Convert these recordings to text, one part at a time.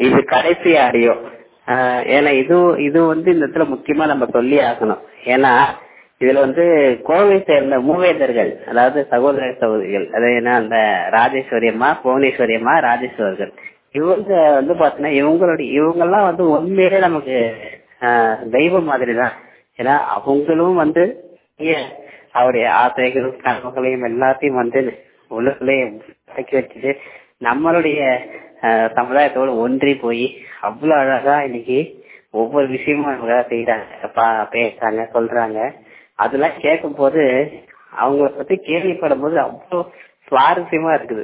இது கடைசி ஆடியோ ஏன்னா இது இது வந்து இந்த இடத்துல முக்கியமா நம்ம சொல்லி ஆகணும் ஏன்னா இதுல வந்து கோவை சேர்ந்த மூவேந்தர்கள் அதாவது சகோதர சகோதரிகள் அது என்ன அந்த ராஜேஸ்வரி அம்மா புவனேஸ்வரி அம்மா ராஜேஸ்வரர்கள் இவங்க வந்து பாத்தீங்கன்னா இவங்களுடைய இவங்கெல்லாம் வந்து உண்மையிலே நமக்கு தெய்வம் மாதிரி தான் ஏன்னா அவங்களும் வந்து அவருடைய ஆசைகளும் கனவுகளையும் எல்லாத்தையும் வந்து உலகிலே அடக்கி வச்சுட்டு நம்மளுடைய சமுதாயத்தோடு ஒன்றி போய் அவ்வளவு அழகா இன்னைக்கு ஒவ்வொரு விஷயமும் அவங்க செய்யறாங்க பேசுறாங்க சொல்றாங்க அதெல்லாம் கேட்கும் போது அவங்கள பத்தி கேள்விப்படும் போது அவ்வளோ சுவாரஸ்யமா இருக்குது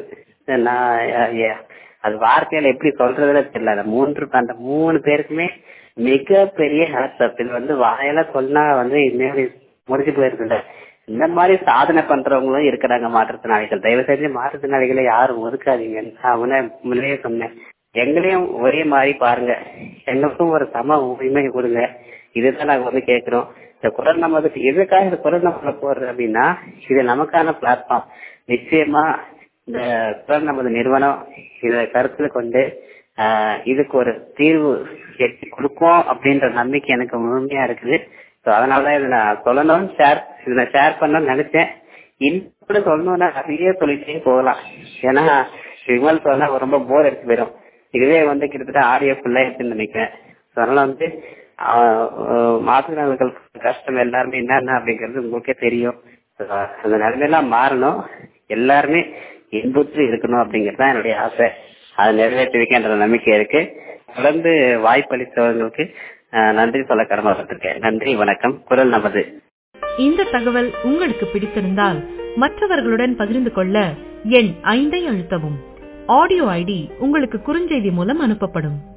நான் அது வார்த்தையில எப்படி சொல்றதுல தெரியல அந்த மூன்று அந்த மூணு பேருக்குமே மிகப்பெரிய ஹேட்ஸ்அப் இது வந்து வாயில சொன்னா வந்து இன்னும் முடிஞ்சு போயிருக்குல்ல இந்த மாதிரி சாதனை பண்றவங்களும் இருக்கிறாங்க மாற்றுத்திறனாளிகள் தயவு செஞ்சு மாற்றுத்திறனாளிகளை யாரும் ஒதுக்காதீங்க நான் முன்னே சொன்னேன் எங்களையும் ஒரே மாதிரி பாருங்க எங்களுக்கும் ஒரு சம உரிமை கொடுங்க இதுதான் நாங்க வந்து கேட்கிறோம் இந்த குரல் நமது எதுக்காக இந்த குரல் நம்ம போடுறது அப்படின்னா இது நமக்கான பிளாட்ஃபார்ம் நிச்சயமா இந்த குரல் நமது நிறுவனம் இதை கருத்துல கொண்டு இதுக்கு ஒரு தீர்வு எட்டி கொடுக்கும் அப்படின்ற நம்பிக்கை எனக்கு முழுமையா இருக்குது ஸோ அதனால இதை நான் சொல்லணும் ஷேர் இதை நான் ஷேர் பண்ணணும்னு நினைச்சேன் இன்னும் சொல்லணும்னா நிறைய சொல்லிட்டே போகலாம் ஏன்னா விமல் சொன்னா ரொம்ப போர் எடுத்து போயிடும் இதுவே வந்து கிட்டத்தட்ட ஆடியோ ஃபுல்லா இருக்குன்னு நினைக்கிறேன் ஸோ அதனால வந்து மாற்றுத்திறனாளிகள் கஷ்டம் எல்லாருமே என்னென்ன அப்படிங்கிறது உங்களுக்கே தெரியும் அந்த நிலைமையெல்லாம் மாறணும் எல்லாருமே இன்புற்று இருக்கணும் அப்படிங்கிறது தான் என்னுடைய ஆசை அதை நிறைவேற்றி வைக்கின்ற நம்பிக்கை இருக்கு தொடர்ந்து வாய்ப்பளித்தவர்களுக்கு நன்றி சொல்ல கடமைப்பட்டிருக்கேன் நன்றி வணக்கம் குரல் நமது இந்த தகவல் உங்களுக்கு பிடித்திருந்தால் மற்றவர்களுடன் பகிர்ந்து கொள்ள எண் ஐந்தை அழுத்தவும் ஆடியோ ஐடி உங்களுக்கு குறுஞ்செய்தி மூலம் அனுப்பப்படும்